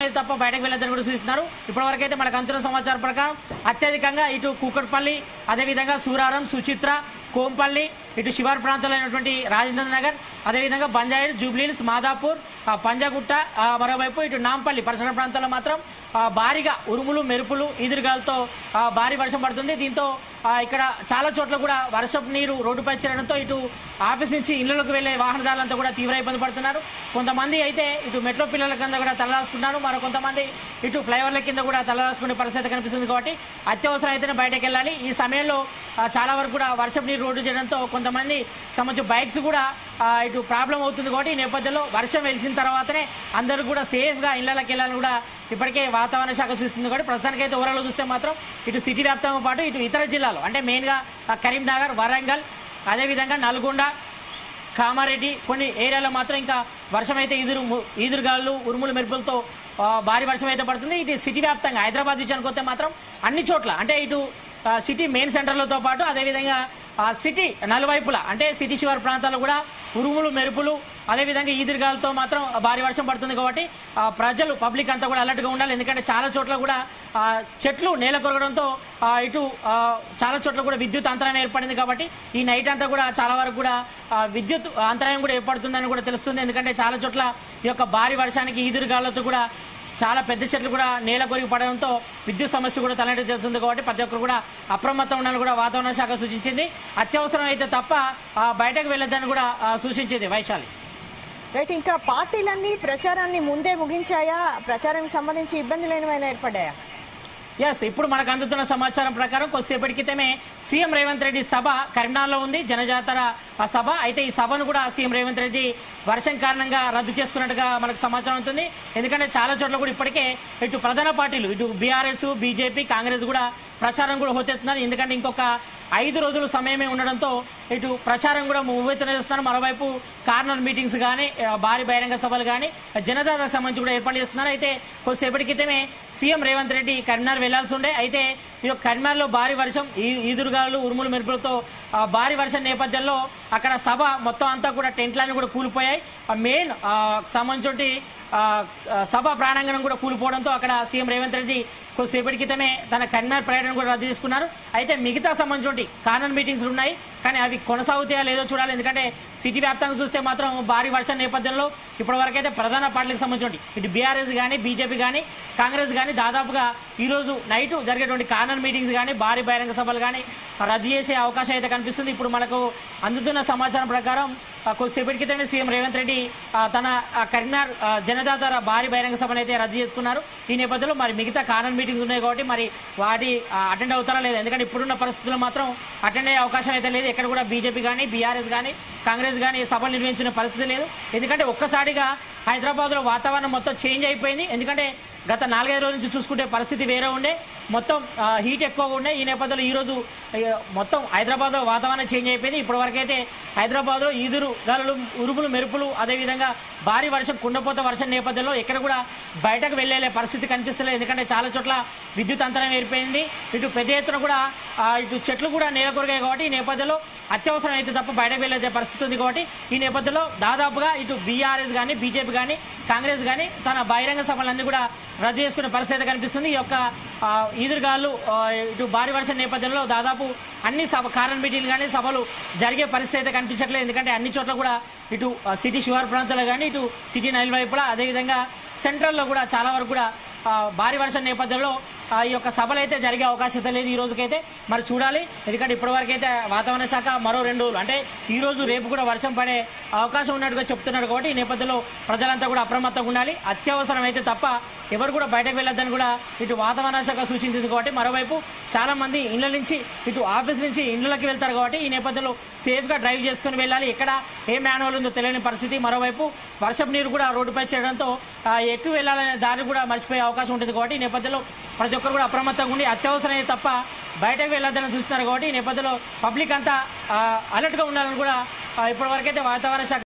అయితే తప్ప బయటకు వెళ్ళొద్దని కూడా సూచిస్తున్నారు ఇప్పటివరకు అయితే మనకు అంతున్న సమాచారం ప్రకారం అత్యధికంగా ఇటు కూకట్పల్లి అదేవిధంగా సూరారం సుచిత్ర కోంపల్లి ఇటు శివారు ప్రాంతాల్లో అయినటువంటి రాజేంద్ర నగర్ అదేవిధంగా బంజాయిల్ జూబ్లీహిల్స్ మాదాపూర్ ఆ, పంజాగుట్ట ఆ, మరోవైపు ఇటు నాంపల్లి పరిసర ప్రాంతాల్లో మాత్రం ఆ, భారీగా ఉరుములు మెరుపులు ఈదురుగాలతో ఆ, భారీ వర్షం పడుతుంది దీంతో ఆ, ఇక్కడ చాలా చోట్ల కూడా వర్షపు నీరు రోడ్డుపై చేరడంతో ఇటు ఆఫీస్ నుంచి ఇళ్లలోకి వెళ్లే వాహనదారులంతా కూడా తీవ్ర ఇబ్బంది పడుతున్నారు కొంతమంది అయితే ఇటు మెట్రో పిల్లల కింద కూడా తలదాచుకుంటున్నారు మరో కొంతమంది ఇటు ఫ్లైఓవర్ల కింద కూడా తలదాచుకునే పరిస్థితి కనిపిస్తుంది కాబట్టి అత్యవసరం అయితేనే బయటకు వెళ్ళాలి ఈ సమయంలో ఆ, చాలా వరకు కూడా వర్షపు నీరు రోడ్డు చేయడంతో కొంతమంది సంబంధించి బైక్స్ కూడా ఆ, ఇటు ప్రాబ్లం అవుతుంది కాబట్టి ఈ నేపథ్యంలో వర్షం వెలిసిన తర్వాతనే అందరూ కూడా సేఫ్గా ఇళ్లకి వెళ్ళాలని కూడా ఇప్పటికే వాతావరణ శాఖ చూస్తుంది కాబట్టి ప్రస్తుతానికైతే ఓవరాల్ చూస్తే మాత్రం ఇటు సిటీ వ్యాప్తంగా పాటు ఇటు ఇతర జిల్లాలు అంటే మెయిన్గా ఆ, కరీంనగర్ వరంగల్ అదేవిధంగా నల్గొండ కామారెడ్డి కొన్ని ఏరియాలో మాత్రం ఇంకా వర్షం అయితే ఈదురు ఈదురుగాలు ఉరుములు మెరుపులతో ఆ, భారీ వర్షం అయితే పడుతుంది ఇటు సిటీ వ్యాప్తంగా హైదరాబాద్ విషయానికి వస్తే మాత్రం అన్ని చోట్ల అంటే ఇటు ఆ, సిటీ మెయిన్ సెంటర్లతో పాటు అదేవిధంగా ఆ, సిటీ నలువైపులా అంటే సిటీ శివారు ప్రాంతాల్లో కూడా ఉరుములు మెరుపులు అదేవిధంగా ఈదురుగాలతో మాత్రం భారీ వర్షం పడుతుంది కాబట్టి ఆ, ప్రజలు పబ్లిక్ అంతా కూడా అలర్ట్గా ఉండాలి ఎందుకంటే చాలా చోట్ల కూడా ఆ, చెట్లు నేల కొరగడంతో ఆ, ఇటు ఆ, చాలా చోట్ల కూడా విద్యుత్ అంతరాయం ఏర్పడింది కాబట్టి ఈ నైట్ అంతా కూడా చాలా వరకు కూడా ఆ, విద్యుత్ అంతరాయం కూడా ఏర్పడుతుందని కూడా తెలుస్తుంది ఎందుకంటే చాలా చోట్ల ఈ యొక్క భారీ వర్షానికి ఈదురుగాలతో కూడా చాలా పెద్ద చెట్లు కూడా నేల కొరిగి పడడంతో విద్యుత్ సమస్య కూడా తలనట్టు తెలుస్తుంది కాబట్టి ప్రతి ఒక్కరు కూడా అప్రమత్తం ఉండాలని కూడా వాతావరణ శాఖ సూచించింది అత్యవసరం అయితే తప్ప ఆ, బయటకు వెళ్ళొద్దని కూడా ఆ, సూచించింది వైశాలి రైట్ ఇంకా పార్టీలన్నీ ప్రచారాన్ని ముందే ముగించాయా ప్రచారానికి సంబంధించి ఇబ్బందులు ఏమైనా ఏర్పడ్డాయా ఎస్ ఇప్పుడు మనకు అందుతున్న సమాచారం ప్రకారం కొద్దిసేపటి క్రితమే సీఎం రేవంత్ రెడ్డి సభ కరీంనగర్లో ఉంది జనజాతర ఆ సభ అయితే ఈ సభను కూడా సీఎం రేవంత్ రెడ్డి వర్షం కారణంగా రద్దు చేసుకున్నట్టుగా మనకు సమాచారం ఉంటుంది ఎందుకంటే చాలా చోట్ల కూడా ఇప్పటికే ఇటు ప్రధాన పార్టీలు ఇటు బీఆర్ఎస్ బీజేపీ కాంగ్రెస్ కూడా ప్రచారం కూడా హోతెత్తున్నారు ఎందుకంటే ఇంకొక ఐదు రోజులు సమయమే ఉండడంతో ఇటు ప్రచారం కూడా ఉవ్వెత్తున చేస్తున్నారు మరోవైపు కార్నర్ మీటింగ్స్ కానీ ఆ, భారీ బహిరంగ సభలు కానీ జనతాకు సంబంధించి కూడా ఏర్పాటు చేస్తున్నారు అయితే కొద్దిసేపటి క్రితమే సీఎం రేవంత్ రెడ్డి కరీంనగర్ వెళ్లాల్సి ఉండే అయితే ఈ యొక్క కరీంనగర్లో భారీ వర్షం ఈ ఈదురుగాలు ఉరుములు మెరుపులతో ఆ, భారీ వర్షం నేపథ్యంలో అక్కడ సభ మొత్తం అంతా కూడా టెంట్లన్నీ కూడా కూలిపోయాయి ఆ మెయిన్ ఆ, సంబంధించి ఆ, ఆ, సభ ప్రాణాంగణం కూడా కూలిపోవడంతో అక్కడ సీఎం రేవంత్ రెడ్డి కొద్దిసేపటి క్రితమే తన కరీంనగర్ పర్యటన కూడా రద్దు చేసుకున్నారు అయితే మిగతా సంబంధించి కార్నర్ మీటింగ్స్ ఉన్నాయి కానీ అవి కొనసాగుతాయా లేదో చూడాలి ఎందుకంటే సిటీ వ్యాప్తంగా చూస్తే మాత్రం భారీ వర్షం నేపథ్యంలో ఇప్పటివరకు అయితే ప్రధాన పార్టీలకు సంబంధించి ఇటు బీఆర్ఎస్ కానీ బీజేపీ కానీ కాంగ్రెస్ కానీ దాదాపుగా ఈ రోజు నైట్ జరిగేటువంటి కార్నర్ మీటింగ్స్ కానీ భారీ బహిరంగ సభలు కానీ రద్దు చేసే అవకాశం అయితే కనిపిస్తుంది ఇప్పుడు మనకు అందుతున్న సమాచారం ప్రకారం ఆ, కొద్దిసేపటి క్రితమే సీఎం రేవంత్ రెడ్డి ఆ, తన ఆ, కరీంనగర్ ఆ, జనతాదర భారీ బహిరంగ సభను అయితే రద్దు చేసుకున్నారు ఈ నేపథ్యంలో మరి మిగతా కార్నర్ మీటింగ్స్ ఉన్నాయి కాబట్టి మరి వాటి అటెండ్ అవుతారా లేదా ఎందుకంటే ఇప్పుడున్న పరిస్థితుల్లో మాత్రం అటెండ్ అయ్యే అవకాశం అయితే లేదు ఎక్కడ కూడా బీజేపీ కానీ బీఆర్ఎస్ కానీ కాంగ్రెస్ కానీ సభలు నిర్వహించిన పరిస్థితి లేదు ఎందుకంటే ఒక్కసారిగా హైదరాబాద్లో వాతావరణం మొత్తం చేంజ్ అయిపోయింది ఎందుకంటే గత నాలుగైదు రోజుల నుంచి చూసుకుంటే పరిస్థితి వేరే ఉండే మొత్తం ఆ, హీట్ ఎక్కువగా ఉండే ఈ నేపథ్యంలో ఈరోజు ఆ, మొత్తం హైదరాబాద్లో వాతావరణం చేంజ్ అయిపోయింది ఇప్పటివరకు అయితే హైదరాబాద్లో ఈదురు గాలులు ఉరుములు మెరుపులు అదేవిధంగా భారీ వర్షం కుండపోత వర్షం నేపథ్యంలో ఎక్కడ కూడా బయటకు వెళ్ళే పరిస్థితి కనిపిస్తలేదు ఎందుకంటే చాలా చోట్ల విద్యుత్ అంతరం ఏర్పడింది ఇటు పెద్ద ఎత్తున కూడా ఆ, ఇటు చెట్లు కూడా నేలకొరిగాయి కాబట్టి ఈ నేపథ్యంలో అత్యవసరం అయితే తప్ప బయటకు వెళ్ళే పరిస్థితి ఉంది కాబట్టి ఈ నేపథ్యంలో దాదాపుగా ఇటు బీఆర్ఎస్ కానీ బీజేపీ కానీ కాంగ్రెస్ కానీ తన బహిరంగ సభలన్నీ కూడా రద్దు చేసుకునే పరిస్థితి కనిపిస్తుంది ఈ యొక్క ఆ, ఈదురుగాలు ఆ, ఇటు భారీ వర్షం నేపథ్యంలో దాదాపు అన్ని సభ కారణ్ మీటింగ్లు కానీ సభలు జరిగే పరిస్థితి అయితే కనిపించట్లేదు ఎందుకంటే అన్ని చోట్ల కూడా ఇటు ఆ, సిటీ శివారు ప్రాంతాల్లో కానీ ఇటు సిటీ నైల్ వైపులా అదేవిధంగా సెంట్రల్లో కూడా చాలా వరకు కూడా ఆ, భారీ వర్షం నేపథ్యంలో ఆ, ఈ యొక్క సభలు అయితే జరిగే అవకాశం అయితే లేదు ఈ రోజుకైతే మరి చూడాలి ఎందుకంటే ఇప్పటివరకు అయితే వాతావరణ శాఖ మరో రెండు రోజులు అంటే ఈ రోజు రేపు కూడా వర్షం పడే అవకాశం ఉన్నట్టుగా చెప్తున్నారు కాబట్టి ఈ నేపథ్యంలో ప్రజలంతా కూడా అప్రమత్తంగా ఉండాలి అత్యవసరం అయితే తప్ప ఎవరు కూడా బయటకు వెళ్ళొద్దని కూడా ఇటు వాతావరణ శాఖ సూచించింది కాబట్టి మరోవైపు చాలా మంది ఇళ్ల నుంచి ఇటు ఆఫీస్ నుంచి ఇళ్లకి వెళ్తారు కాబట్టి ఈ నేపథ్యంలో సేఫ్గా డ్రైవ్ చేసుకుని వెళ్ళాలి ఎక్కడ ఏ మాన్యువల్ ఉందో తెలియని పరిస్థితి మరోవైపు వర్షపు నీరు కూడా రోడ్డుపై చేయడంతో ఆ, ఎటు వెళ్ళాలనే దారి కూడా మర్చిపోయే అవకాశం ఉంటుంది కాబట్టి ఈ నేపథ్యంలో ప్రతి ఒక్కరు కూడా అప్రమత్తంగా ఉండి అత్యవసరమే తప్ప బయటకు వెళ్ళొద్దని చూస్తున్నారు కాబట్టి ఈ నేపథ్యంలో పబ్లిక్ అంతా అలర్ట్గా ఉండాలని కూడా ఆ, ఇప్పటివరకైతే వాతావరణ శాఖ